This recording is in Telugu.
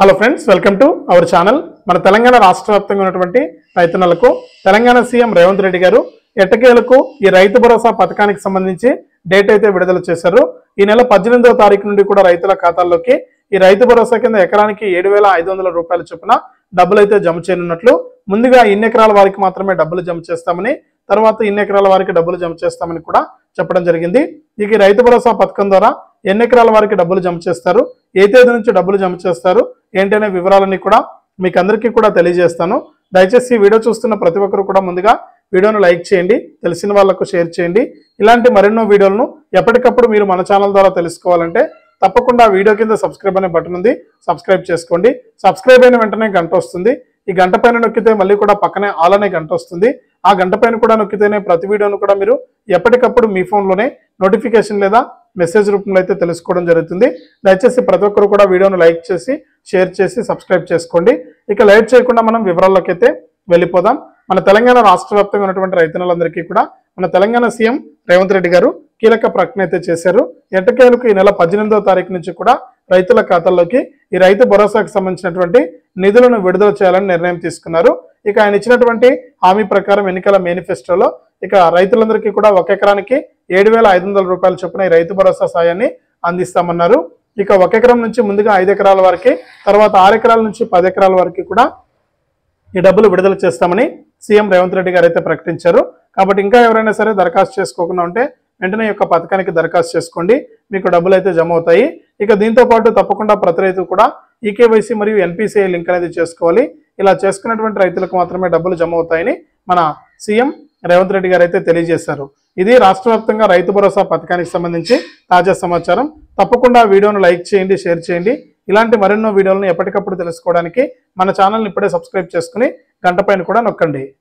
hello friends welcome to our channel మన తెలంగాణ రాష్ట్ర వ్యాప్తంగా ఉన్నటువంటి రైతన్నలకు తెలంగాణ సీఎం రేవంత్ రెడ్డి గారు ఎట్టకేలకు ఈ రైతు భరోసా పథకానికి సంబంధించి డేట్ అయితే విడుదల చేశారు ఈ నెల పద్దెనిమిదవ తారీఖు నుండి కూడా రైతుల ఖాతాల్లోకి ఈ రైతు భరోసా కింద ఎకరానికి ఏడు వేల ఐదు వందల రూపాయల చొప్పున డబ్బులు అయితే జమ చేయనున్నట్లు ముందుగా ఇన్ని ఎకరాల వారికి మాత్రమే డబ్బులు జమ చేస్తామని తర్వాత ఇన్ని ఎకరాల వారికి డబ్బులు జమ చేస్తామని కూడా చెప్పడం జరిగింది ఇక ఈ రైతు భరోసా పథకం ద్వారా ఎన్ని ఎకరాల వారికి డబ్బులు జమ చేస్తారు ఏ తేదీ నుంచి డబ్బులు జమ చేస్తారు ఏంటనే వివరాలన్నీ కూడా మీకు అందరికీ కూడా తెలియజేస్తాను దయచేసి ఈ వీడియో చూస్తున్న ప్రతి ఒక్కరు కూడా ముందుగా వీడియోను లైక్ చేయండి తెలిసిన వాళ్ళకు షేర్ చేయండి ఇలాంటి మరెన్నో వీడియోలను ఎప్పటికప్పుడు మీరు మన ఛానల్ ద్వారా తెలుసుకోవాలంటే తప్పకుండా వీడియో కింద సబ్స్క్రైబ్ అనే బటన్ ఉంది సబ్స్క్రైబ్ చేసుకోండి సబ్స్క్రైబ్ అయిన వెంటనే గంట వస్తుంది ఈ గంట పైన నొక్కితే మళ్ళీ కూడా పక్కనే ఆల్ అనే గంట వస్తుంది ఆ గంట పైన కూడా నొక్కితేనే ప్రతి వీడియోను కూడా మీరు ఎప్పటికప్పుడు మీ ఫోన్లోనే నోటిఫికేషన్ లేదా మెసేజ్ రూపంలో అయితే తెలుసుకోవడం జరుగుతుంది దయచేసి ప్రతి ఒక్కరు కూడా వీడియోను లైక్ చేసి షేర్ చేసి సబ్స్క్రైబ్ చేసుకోండి ఇక లైట్ చేయకుండా మనం వివరాల్లోకి అయితే వెళ్ళిపోదాం మన తెలంగాణ రాష్ట్ర వ్యాప్తంగా ఉన్నటువంటి రైతన్నలందరికీ కూడా మన తెలంగాణ సీఎం రేవంత్ రెడ్డి గారు కీలక ప్రకటన అయితే చేశారు ఎట్టకేలకు ఈ నెల పద్దెనిమిదవ తారీఖు నుంచి కూడా రైతుల ఖాతాల్లోకి ఈ రైతు భరోసాకు సంబంధించినటువంటి నిధులను విడుదల చేయాలని నిర్ణయం తీసుకున్నారు ఇక ఆయన ఇచ్చినటువంటి హామీ ప్రకారం ఎన్నికల మేనిఫెస్టోలో ఇక రైతులందరికీ కూడా ఒక ఎకరానికి ఏడు వేల ఐదు వందల రూపాయల చొప్పున ఈ రైతు భరోసా సాయాన్ని అందిస్తామన్నారు ఇక ఒక ఎకరం నుంచి ముందుగా ఐదు ఎకరాల వరకు తర్వాత ఆరు ఎకరాల నుంచి పది ఎకరాల వరకు కూడా ఈ డబ్బులు విడుదల చేస్తామని సీఎం రేవంత్ రెడ్డి గారు అయితే ప్రకటించారు కాబట్టి ఇంకా ఎవరైనా సరే దరఖాస్తు చేసుకోకుండా ఉంటే వెంటనే ఈ యొక్క పథకానికి దరఖాస్తు చేసుకోండి మీకు డబ్బులు అయితే జమ అవుతాయి ఇక దీంతో పాటు తప్పకుండా ప్రతి రైతు కూడా ఈకేవైసీ మరియు ఎన్పిసిఐ లింక్ అనేది చేసుకోవాలి ఇలా చేసుకున్నటువంటి రైతులకు మాత్రమే డబ్బులు జమ అవుతాయని మన సీఎం రేవంత్ రెడ్డి గారు అయితే తెలియజేశారు ఇది రాష్ట్ర వ్యాప్తంగా రైతు భరోసా పథకానికి సంబంధించి తాజా సమాచారం తప్పకుండా వీడియోను లైక్ చేయండి షేర్ చేయండి ఇలాంటి మరెన్నో వీడియోలను ఎప్పటికప్పుడు తెలుసుకోవడానికి మన ఛానల్ని ఇప్పుడే సబ్స్క్రైబ్ చేసుకుని గంట పైన కూడా నొక్కండి